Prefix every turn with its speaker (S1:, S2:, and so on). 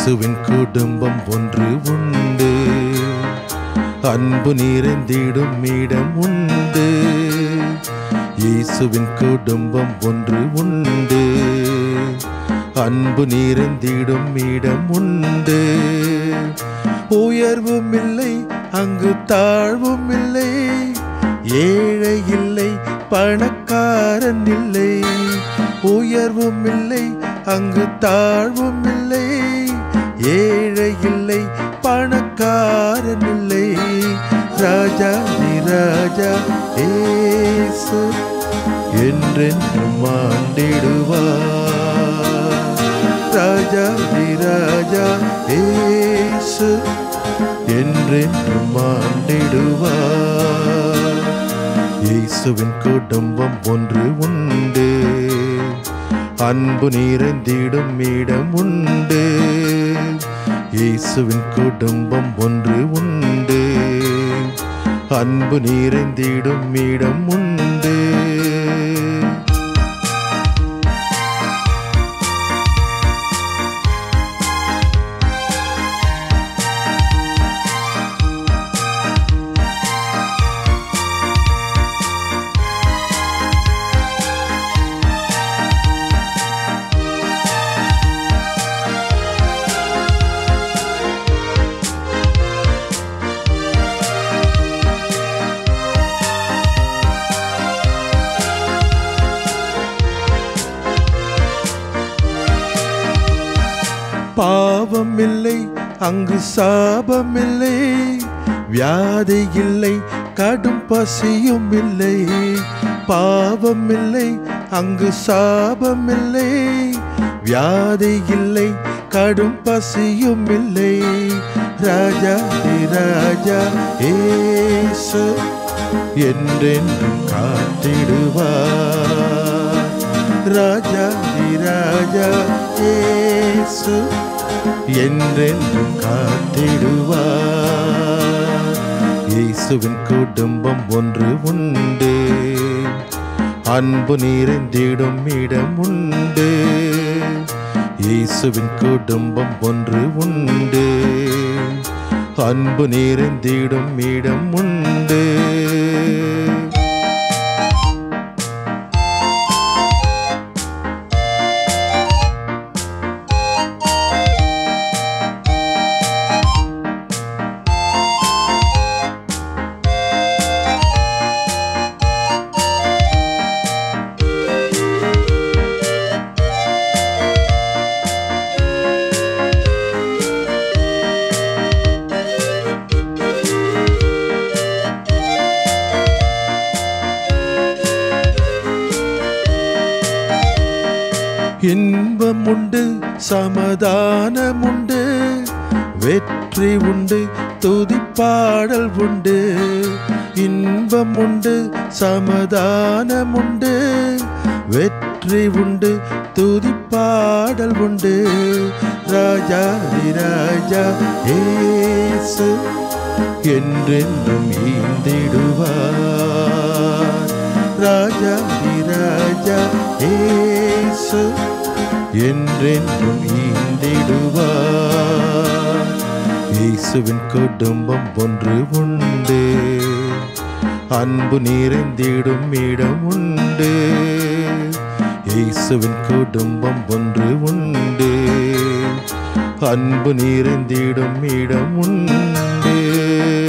S1: இயேசுவின் குடும்பம் ஒன்று உண்டு அன்பு நிறைந்திடும் இடம் உண்டு இயேசுவின் குடும்பம் ஒன்று உண்டு அன்பு நிறைந்திடும் இடம் உண்டு உயர்வும் இல்லை அங்கு தாழ்வும் இல்லை ஏழை இல்லை பணக்காரன் இல்லை உயர்வும் இல்லை அங்கு தாழ்வும் இல்லை ஏழை இல்லை பணக்காரன் இல்லை ராஜா நீ ராஜா ஏசு என்றென்றும் ஆண்டிடுவார் ராஜா நீ ராஜா ஏசு என்றென்றும் ஆண்டிடுவார் இயேசுவின் குடும்பம் ஒன்று உண்டு அன்பு நிறைந்திடும் இடம் உண்டு இயேசுவின் குடும்பம் ஒன்று உண்டு அன்பு நிறைந்திடும் இடம் உண்டு பாவம் இல்லை அங்கு சாபம் இல்லை வியாதி இல்லை கடும் பசியும் இல்லை பாவம் இல்லை அங்கு சாபம் இல்லை வியாதி இல்லை கடும் பசியும் இல்லை ராஜா தி ராஜா ஏசு என்றென்றும் காத்திடுவார் ராஜா தி ராஜா ஏசு என்றென்றும் காத்திடுவார் இயேசுவின் குடும்பம் ஒன்று உண்டு அன்பு நிறைந்திடும் இடம் உண்டு இயேசுவின் குடும்பம் ஒன்று உண்டு அன்பு நிறைந்திடும் இடம் உண்டு இன்பம் உண்டு சமாதானம் உண்டு வெற்றி உண்டு துதிப்பாடல் உண்டு இன்பம் உண்டு சமாதானம் உண்டு வெற்றி உண்டு துதிப்பாடல் உண்டு ராஜா தி ராஜா ஏசு என்றென்றும் ஈந்திடுவார் ராஜா தி ராஜா ஏசு என்றென்றும் ஈந்திடுவார் இயேசுவின் குடும்பம் ஒன்று உண்டு அன்பு நிறைந்திடும் இடம் உண்டு இயேசுவின் குடும்பம் ஒன்று உண்டு அன்பு நிறைந்திடும் இடம் உண்டு